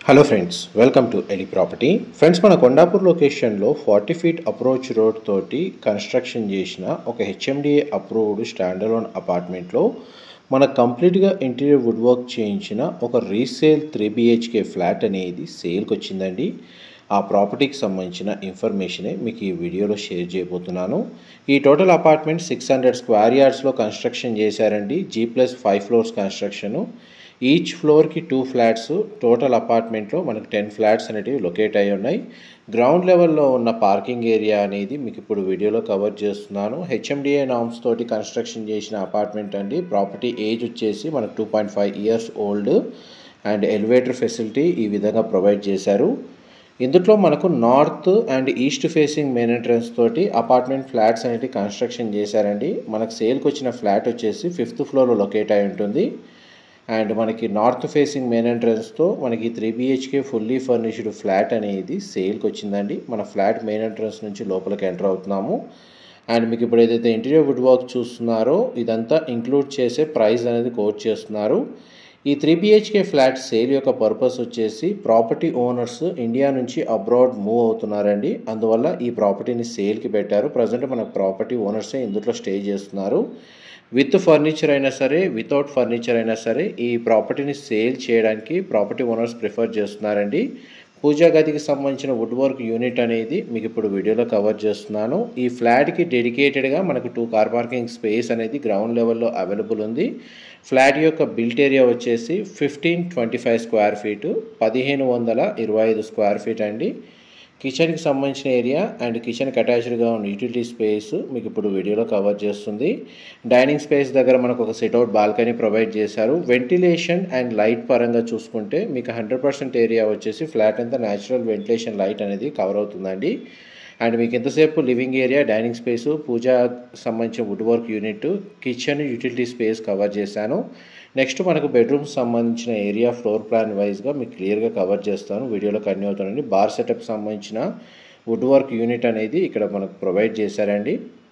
hello friends welcome to Eli property friends మన కొండాపూర్ లొకేషన్లో forty feet approach road తోటి construction చేసిన ఒక హెచ్ఎండిఏ అప్రూవ్డ్ స్టాండలోన్ అపార్ట్మెంట్లో మన కంప్లీట్గా ఇంటీరియర్ వుడ్ వర్క్ చేయించిన ఒక రీసేల్ త్రీ బిహెచ్కే ఫ్లాట్ అనేది సేల్కి వచ్చిందండి ఆ ప్రాపర్టీకి సంబంధించిన ఇన్ఫర్మేషనే మీకు ఈ వీడియోలో షేర్ చేయబోతున్నాను ఈ total apartment six hundred square యార్డ్స్లో కన్స్ట్రక్షన్ చేశారండి G plus five floors construction each ఫ్లోర్కి టూ ఫ్లాట్స్ టోటల్ అపార్ట్మెంట్లో మనకు టెన్ ఫ్లాట్స్ అనేటివి లొకేట్ అయి ఉన్నాయి గ్రౌండ్ లెవెల్లో ఉన్న పార్కింగ్ ఏరియా అనేది మీకు ఇప్పుడు వీడియోలో కవర్ చేస్తున్నాను హెచ్ఎండిఏ నామ్స్ తోటి కన్స్ట్రక్షన్ చేసిన అపార్ట్మెంట్ అండి ప్రాపర్టీ ఏజ్ వచ్చేసి మనకు two point five years old and elevator facility ఈ విధంగా ప్రొవైడ్ చేశారు ఇందులో మనకు north and east facing main entrance తోటి అపార్ట్మెంట్ ఫ్లాట్స్ అనేవి కన్స్ట్రక్షన్ చేశారండి మనకు సేల్కి వచ్చిన ఫ్లాట్ వచ్చేసి ఫిఫ్త్ ఫ్లోర్లో లొకేట్ అయి ఉంటుంది అండ్ మనకి నార్త్ ఫేసింగ్ మెయిన్ ఎంట్రన్స్తో మనకి three BHK fully furnished flat అనేది సేల్కి వచ్చిందండి మన ఫ్లాట్ మెయిన్ ఎంట్రన్స్ నుంచి లోపలికి ఎంటర్ అవుతున్నాము అండ్ మీకు ఇప్పుడు ఏదైతే ఇంటీరియర్ వుడ్ వర్క్ చూస్తున్నారో ఇదంతా ఇంక్లూడ్ చేసే ప్రైస్ అనేది కోట్ చేస్తున్నారు ఈ త్రీ బిహెచ్కే ఫ్లాట్ సేల్ యొక్క పర్పస్ వచ్చేసి ప్రాపర్టీ ఓనర్స్ ఇండియా నుంచి అబ్రాడ్ మూవ్ అవుతున్నారండి అందువల్ల ఈ ప్రాపర్టీని సేల్కి పెట్టారు ప్రజెంట్ మనకు ప్రాపర్టీ ఓనర్సే ఇందులో స్టే చేస్తున్నారు విత్ ఫర్నిచర్ అయినా సరే వితౌట్ ఫర్నిచర్ అయినా సరే ఈ ప్రాపర్టీని సేల్ చేయడానికి ప్రాపర్టీ ఓనర్స్ ప్రిఫర్ చేస్తున్నారండి పూజా గదికి సంబంధించిన వుడ్ వర్క్ యూనిట్ అనేది మీకు ఇప్పుడు వీడియోలో కవర్ చేస్తున్నాను ఈ ఫ్లాట్కి డెడికేటెడ్గా మనకు టూ కార్ పార్కింగ్ స్పేస్ అనేది గ్రౌండ్ లెవెల్లో అవైలబుల్ ఉంది ఫ్లాట్ యొక్క బిల్ట్ ఏరియా వచ్చేసి fifteen twenty five square feet పదిహేను వందల ఇరవై ఐదు స్క్వేర్ ఫీట్ అండి కిచెన్కి సంబంధించిన ఏరియా అండ్ కిచెన్కి అటాచ్డ్గా ఉన్న యూటిలిటీ స్పేస్ మీకు ఇప్పుడు వీడియోలో కవర్ చేస్తుంది డైనింగ్ స్పేస్ దగ్గర మనకు ఒక సిట్అవుట్ బాల్కనీ ప్రొవైడ్ చేశారు వెంటిలేషన్ అండ్ లైట్ పరంగా చూసుకుంటే మీకు హండ్రెడ్ పర్సెంట్ ఏరియా వచ్చేసి ఫ్లాట్ అంతా న్యాచురల్ వెంటిలేషన్ లైట్ అనేది కవర్ అవుతుందండి అండ్ మీకు ఎంతసేపు living area dining space puja సంబంధించిన wood work unit kitchen utility space cover చేశాను నెక్స్ట్ మనకు బెడ్రూమ్స్ సంబంధించిన ఏరియా ఫ్లోర్ ప్లాన్ వైజ్గా మీకు క్లియర్గా కవర్ చేస్తాను వీడియోలో కంటిన్యూ అవుతానండి బార్ సెటప్ సంబంధించిన వుడ్ వర్క్ యూనిట్ అనేది ఇక్కడ మనకు ప్రొవైడ్ చేశారండి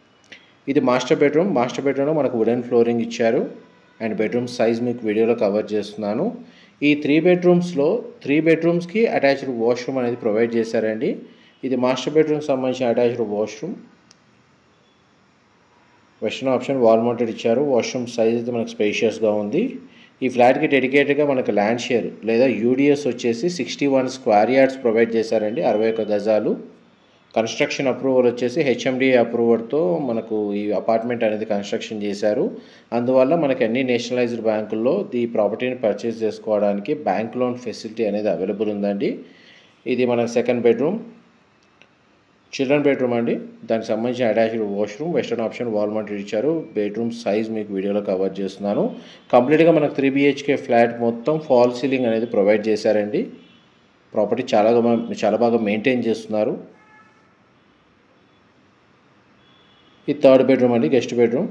ఇది మాస్టర్ బెడ్రూమ్ మాస్టర్ బెడ్రూమ్లో మనకు వుడెన్ ఫ్లోరింగ్ ఇచ్చారు అండ్ బెడ్రూమ్ సైజ్ మీకు వీడియోలో కవర్ చేస్తున్నాను ఈ త్రీ బెడ్రూమ్స్లో త్రీ బెడ్రూమ్స్కి అటాచ్డ్ వాష్రూమ్ అనేది ప్రొవైడ్ చేశారండి ఇది మాస్టర్ బెడ్రూమ్ సంబంధించిన attached washroom western option wall mounted ఇచ్చారు వాష్రూమ్ సైజ్ అయితే మనకు స్పేషియస్గా ఉంది ఈ ఫ్లాట్కి డెడికేటెడ్గా మనకు ల్యాండ్ షేర్ లేదా యూడిఎస్ వచ్చేసి sixty one square yards provide చేశారండి అరవై ఒక్క గజాలు కన్స్ట్రక్షన్ అప్రూవల్ వచ్చేసి హెచ్ఎండిఏ అప్రూవర్తో మనకు ఈ అపార్ట్మెంట్ అనేది కన్స్ట్రక్షన్ చేశారు అందువల్ల మనకి అన్ని నేషనలైజ్డ్ బ్యాంకుల్లో ఈ ప్రాపర్టీని పర్చేస్ చేసుకోవడానికి బ్యాంక్ లోన్ ఫెసిలిటీ అనేది అవైలబుల్ ఉందండి ఇది మన సెకండ్ బెడ్రూమ్ చిల్డ్రన్ బెడ్రూమ్ అండి దానికి సంబంధించిన attached washroom western option wall mounted ఇచ్చారు బెడ్రూమ్ సైజ్ మీకు వీడియోలో కవర్ చేస్తున్నాను కంప్లీట్గా మనకు త్రీ బిహెచ్కే ఫ్లాట్ మొత్తం ఫాల్ సీలింగ్ అనేది ప్రొవైడ్ చేశారండి ప్రాపర్టీ చాలా చాలా బాగా మెయింటైన్ చేస్తున్నారు ఇది థర్డ్ బెడ్రూమ్ అండి గెస్ట్ బెడ్రూమ్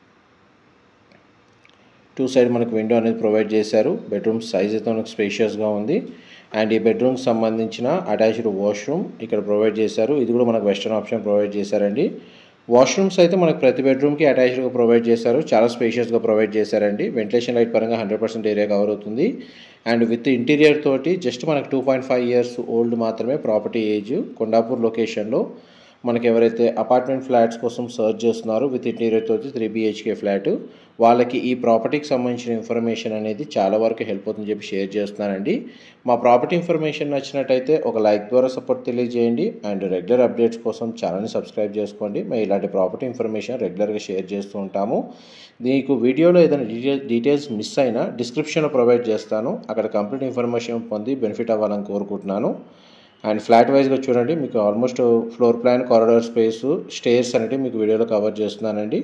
టూ సైడ్ మనకు విండో అనేది ప్రొవైడ్ చేశారు బెడ్రూమ్ సైజ్ అయితే మనకు స్పేషియస్గా ఉంది అండ్ ఈ బెడ్రూమ్కి సంబంధించిన అటాచ్డ్ వాష్రూమ్ ఇక్కడ ప్రొవైడ్ చేశారు ఇది కూడా మనకు వెస్టర్న్ ఆప్షన్ ప్రొవైడ్ చేశారండి వాష్రూమ్స్ అయితే మనకు ప్రతి బెడ్రూమ్కి అటాచ్డ్గా ప్రొవైడ్ చేశారు చాలా స్పేషియస్గా ప్రొవైడ్ చేశారండి వెంటిలేషన్ లైట్ పరంగా హండ్రెడ్ పర్సెంట్ ఏరియా కవర్ అవుతుంది అండ్ విత్ ఇంటీరియర్ తోటి జస్ట్ మనకు two point five years old మాత్రమే ప్రాపర్టీ ఏజ్ కొండాపూర్ లొకేషన్లో మనకి ఎవరైతే అపార్ట్మెంట్ ఫ్లాట్స్ కోసం సర్చ్ చేస్తున్నారో విత్ ఇంటీరియర్ తోటి త్రీ బిహెచ్కే ఫ్లాట్ వాళ్ళకి ఈ ప్రాపర్టీకి సంబంధించిన ఇన్ఫర్మేషన్ అనేది చాలా వరకు హెల్ప్ అవుతుందని చెప్పి షేర్ చేస్తున్నానండి మా ప్రాపర్టీ ఇన్ఫర్మేషన్ నచ్చినట్టయితే ఒక లైక్ ద్వారా సపోర్ట్ తెలియజేయండి అండ్ రెగ్యులర్ అప్డేట్స్ కోసం ఛానల్ని సబ్స్క్రైబ్ చేసుకోండి మేము ఇలాంటి ప్రాపర్టీ ఇన్ఫర్మేషన్ రెగ్యులర్గా షేర్ చేస్తూ ఉంటాము మీకు వీడియోలో ఏదైనా డీటెయిల్ డీటెయిల్స్ మిస్ అయినా డిస్క్రిప్షన్లో ప్రొవైడ్ చేస్తాను అక్కడ కంప్లీట్ ఇన్ఫర్మేషన్ పొంది బెనిఫిట్ అవ్వాలని కోరుకుంటున్నాను అండ్ ఫ్లాట్ వైజ్గా చూడండి మీకు almost floor plan corridor space stairs అనేవి మీకు వీడియోలో కవర్ చేస్తున్నానండి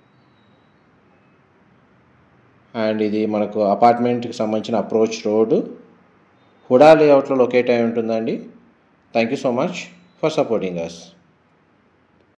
అండ్ ఇది మనకు అపార్ట్మెంట్కి సంబంధించిన అప్రోచ్ రోడ్ హుడా లేఅవుట్లో లొకేట్ అయి ఉంటుందండి thank you so much for supporting us